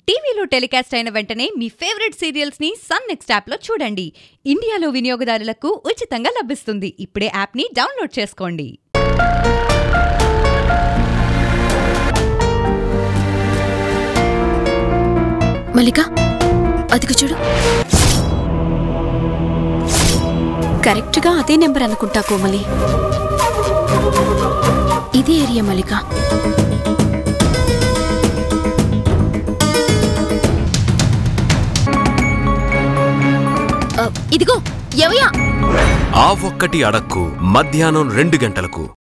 టీవీలో టెలికాస్ట్ అయిన వెంటనే మీ ఫేవరెట్ సీరియల్స్ ని సన్ నెక్స్ట్ యాప్ లో చూడండి ఇండియాలో వినియోగదారులకు ఉచితంగా లభిస్తుంది ఇప్పుడే యాప్ ని డౌన్లోడ్ చేసుకోండి మల్లిక అదిగో చూడు కరెక్ట్గా అదే నెంబర్ అనుకుంటా కోమలి ఇదే ఏరియా మల్లిక ఆ, ఇదిగో ఎవయా ఆ ఒక్కటి అడక్కు మధ్యాహ్నం రెండు గంటలకు